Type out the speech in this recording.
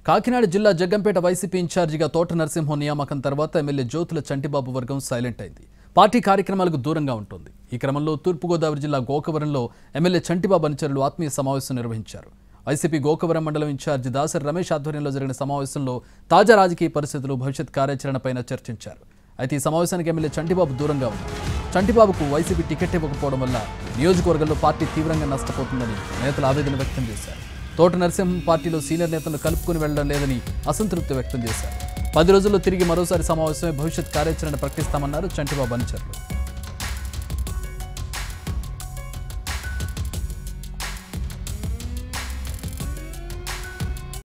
కాకినాడ జిల్లా జగ్గంపేట వైసీపీ ఇన్ఛార్జిగా తోట నరసింహం నియామకం తర్వాత ఎమ్మెల్యే జ్యోతుల చంటిబాబు వర్గం సైలెంట్ అయింది పార్టీ కార్యక్రమాలకు దూరంగా ఉంటుంది ఈ క్రమంలో తూర్పుగోదావరి జిల్లా గోకవరంలో ఎమ్మెల్యే చంటిబాబు అనుచరులు ఆత్మీయ సమావేశం నిర్వహించారు వైసీపీ గోకవరం మండలం ఇన్ఛార్జి దాసరి రమేష్ ఆధ్వర్యంలో జరిగిన సమావేశంలో తాజా రాజకీయ పరిస్థితులు భవిష్యత్ కార్యాచరణపైన చర్చించారు అయితే ఈ సమావేశానికి ఎమ్మెల్యే చంటిబాబు దూరంగా ఉన్నారు చంటిబాబుకు వైసీపీ టికెట్ ఇవ్వకపోవడం వల్ల నియోజకవర్గంలో పార్టీ తీవ్రంగా నష్టపోతుందని నేతలు ఆవేదన వ్యక్తం చేశారు తోట నరసింహం పార్టీలో సీనియర్ నేతలను కలుపుకుని వెళ్లడం లేదని అసంతృప్తి వ్యక్తం చేశారు పది రోజుల్లో తిరిగి మరోసారి సమావేశమై భవిష్యత్ కార్యాచరణ ప్రకటిస్తామన్నారు చంటిబాబు అనుచరులు